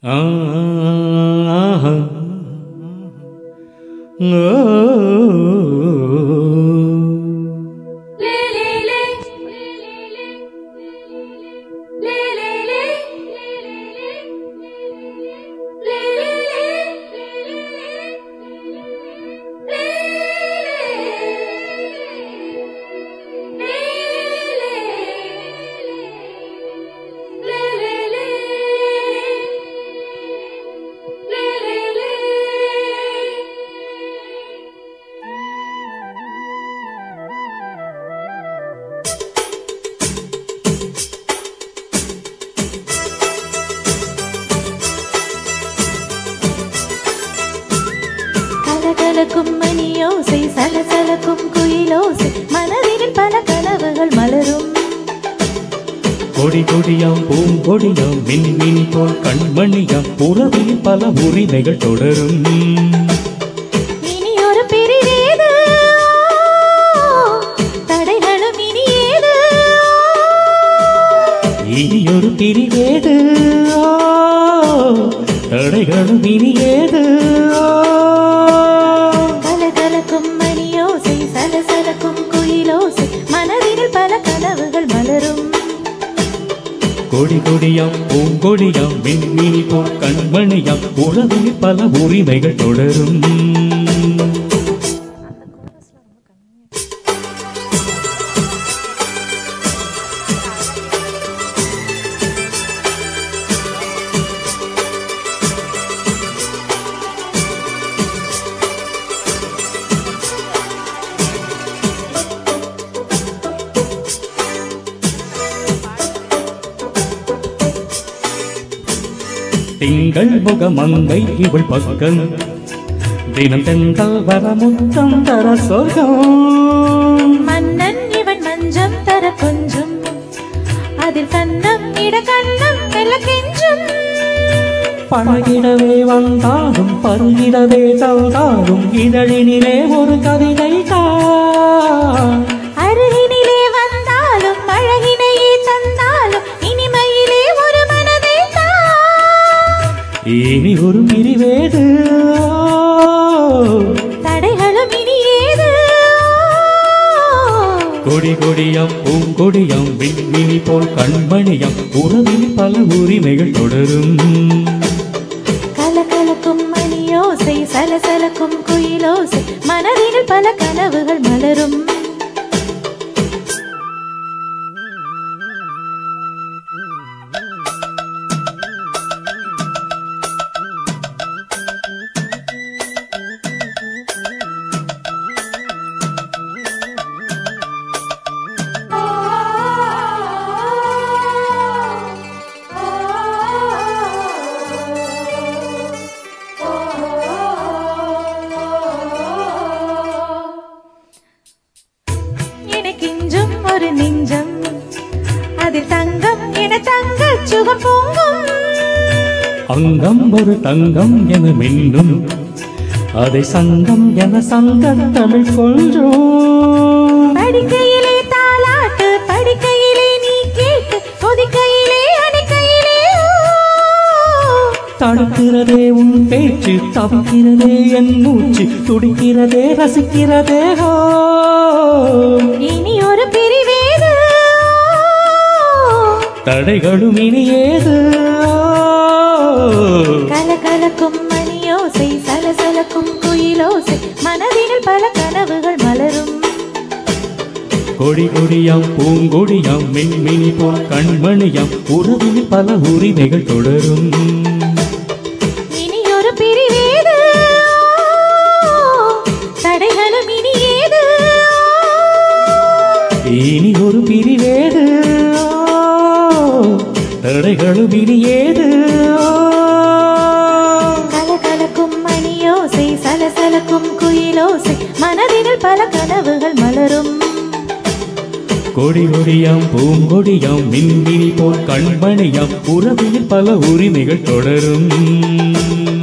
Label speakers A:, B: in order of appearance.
A: ஆஹா. ஓ.
B: கலகலக்கும் மணியோசை சலசலக்கும் குயிலோசை மனதில் பல கனவுகள் மலரும்
A: கொடி கொடியாம் பூங்கொடியாம் மின்மினி போல் கண்மணியாம் உறவில் பல உரிமைகள் தொடரும்
B: இனி ஒரு பிரிவேது தடைகளும் இனி ஏது
A: இனியொரு பிரிவேது ஆ, தடைகளும் இனி ஏது ஆ.
B: கலகலக்கும் மணியோசை சலசலக்கும் குயிலோசை மனதில் பல கனவுகள் மலரும்
A: கொடி கொடியாம் பூங்கொடியாம் மின்மினி போல் கண்மணியாம் உறவில் பல உரிமைகள் தொடரும் திங்கள் முகமங்கை இவள் பக்கம் தினம் தெந்தல் வர முத்தம் தர சொர்க்கம்
B: மன்னன் இவன் மஞ்சம் தர கொஞ்சம் அதில் கண்ணம் இட கண்ணம் மெல்ல கெஞ்சும்
A: பழகிடவே வந்தாலும் பருகிடவே தந்தாலும் இதழினிலே ஒரு கவிதை தான்
B: அருகினிலே வந்தாலும் அழகினையே தந்தாலும் இனிமையிலே ஒரு மனதை தான்
A: இனி ஒரு பிரிவேது
B: தடைகளும் இனி ஏது
A: கொடி கொடியாம் பூங்கொடியாம் விண்மினி போல் கண்மணியாம் உறவில் பல உரிமைகள் தொடரும்
B: கலகலக்கும் மணியோசை சலசலக்கும் குயிலோசை மனதில் பல கனவுகள் மலரும் எனக்கெஞ்சும் ஒரு நெஞ்சம் அதில் தங்கம் என தங்க சுகம் பொங்கும்
A: அங்கம் ஒரு தங்கம் என மின்னும் அதை சங்கம் என சங்க தமிழ் கொள்றோம்
B: படிக்கையிலே தாலாட்டு படிக்கையிலே நீ கேட்டு கொதிக்கையிலே அணைக்கையிலே
A: தடுக்கிறதே உன் பேச்சு தவிக்கிறதே என் மூச்சு துடிக்கிறதே ரசிக்கிறதே ஹோ
B: இனி ஒரு பிரிவேது
A: தடைகளும் இனி ஏது
B: கலகலக்கும் மணியோசை சலசலக்கும் குயிலோசை மனதில் பல கனவுகள் மலரும்
A: கொடி கொடியாம் பூங்கொடியாம் மின்மினி போல் கண்மணியாம் உறவில் பல உரிமைகள் தொடரும்
B: இனி ஒரு பிரிவேது தடைகளும் இனி ஏது
A: இனி ஒரு பிரிவேது தடைகளும் இனி ஏது
B: கலகலக்கும் மணியோசை சலசலக்கும் குயிலோசை மனதில் பல கனவுகள் மலரும்
A: கொடி கொடியாம் பூங்கொடியாம் மின்மினி போல் கண்மணியாம் உறவில் பல உரிமைகள் தொடரும்